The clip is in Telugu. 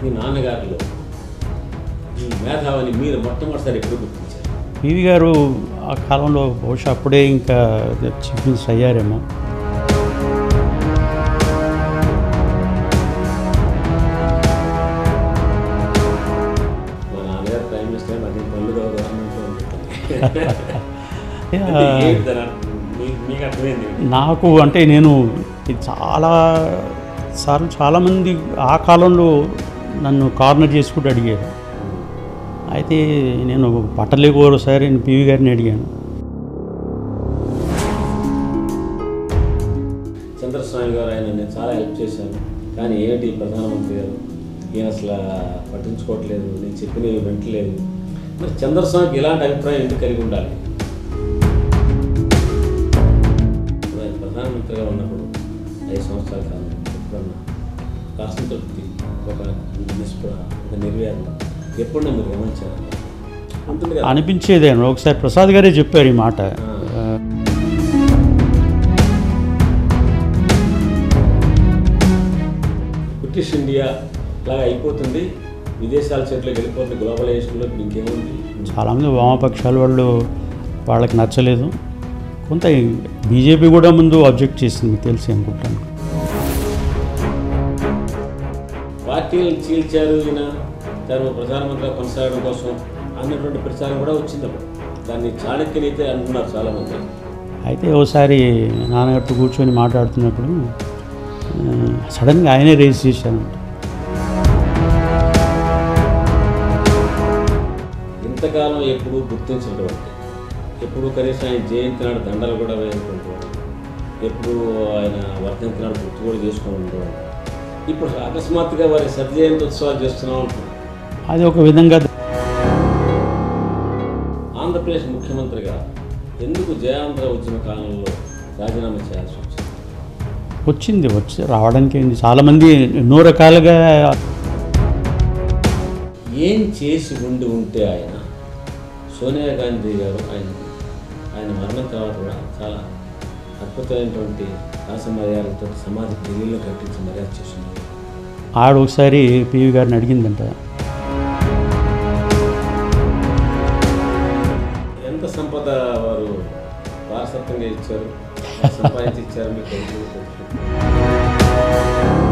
మీ నాన్నగారిలో ఈ మేధావిని మీరు మొట్టమొదటిసారి ఎప్పుడు గుర్తించారు పివి గారు ఆ కాలంలో బహుశా అప్పుడే ఇంకా చీఫ్ మినిస్టర్ అయ్యారేమో మా నాన్నగారు ప్రైమ్ మినిస్టర్ అది పనులు గవర్నమెంట్లో ఉంటుంది యా. అంటే ఏంటి దాని అర్థం? మీ- మీకు అర్థమైంది ఏంటి? నాకు అంటే నేను ఇది చాలా సార్లు చాలామంది ఆ కాలంలో నన్ను కార్నర్ చేసుకుంటూ అడిగారు అయితే నేను పట్టలేక ఒకసారి నేను పివి గారిని అడిగాను చంద్రస్వామి గారు ఆయన నేను చాలా హెల్ప్ చేశాను కానీ ఏంటి ప్రధానమంత్రి గారు ఈయన అసలు పట్టించుకోవట్లేదు నేను చెప్పినవి వింటలేదు మరి చంద్రస్వామికి ఇలాంటి అభిప్రాయం ఎందుకు కలిగి ఉండాలి ఇప్పుడు ఆయన ప్రధానమంత్రిగా ఉన్నప్పుడు ఐదు సంవత్సరాల కాలం ఎప్పుడన్నా రాష్ట్ర తృప్తి ఒక నిస్పృహ ఒక నిర్వేదన ఎప్పుడన్నా మీరు గమనించారు ఉంటుంది కదా అనిపించేదే ఒకసారి ప్రసాద్ గారే చెప్పారు ఈ మాట ఆ, బ్రిటిష్ ఇండియా లాగా అయిపోతుంది విదేశాల చేతిలోకి వెళ్ళిపోతుంది గ్లోబలైజేషన్లో ఇప్పుడు ఇంకేముంది చాలామంది వామపక్షాల వాళ్ళు వాళ్ళకి నచ్చలేదు కొంత బీజేపీ కూడా ముందు అబ్జెక్ట్ చేసింది మీకు తెలిసి అనుకుంటాను పార్టీలను చీల్చారు ఈయన తను ప్రధానమంత్రిగా కొనసాగడం కోసం అన్నటువంటి ప్రచారం కూడా వచ్చింది అప్పుడు దాన్ని చాణక్యనైతే అంటున్నారు చాలామంది అయితే ఒకసారి నాన్నగారితో కూర్చొని మాట్లాడుతున్నప్పుడు ఆ, సడన్గా ఆయనే రేస్ చేశానంట ఇంతకాలం ఎప్పుడూ గుర్తించినటువంటి ఎప్పుడు కనీసం ఆయన జయంతి నాడు దండలు కూడా వేయనటువంటి వాడు. ఎప్పుడు ఆయన వర్ధంతి నాడు గుర్తు కూడా చేసుకుని ఉండేవాడు ఇప్పుడు అకస్మాత్తుగా వారి సద్జయంతి ఉత్సవాలు చేస్తున్నాం అంటున్నారు అది ఒక విధంగా ఆంధ్రప్రదేశ్ ముఖ్యమంత్రిగా ఎందుకు జయాంధ్ర ఉద్యమ కాలంలో రాజీనామా చేయాల్సి వచ్చింది వచ్చింది వచ్చి రావడానికి ఏంది చాలామంది ఎన్నో రకాలుగా ఏం చేసి ఉండి ఉంటే ఆయన సోనియా గాంధీ గారు ఆయన ఆయన మరణం తర్వాత కూడా చాలా అద్భుతమైనటువంటి రాసమర్యాలతో సమాధి ఢిల్లీలో కట్టించి మర్యాద చేస్తున్నారు ఆడ ఒకసారి పివి గారిని అడిగిందంట ఎంత సంపద వారు వారసత్వంగా ఇచ్చారు సంపాదించి ఇచ్చారు మీకు తెలుసు.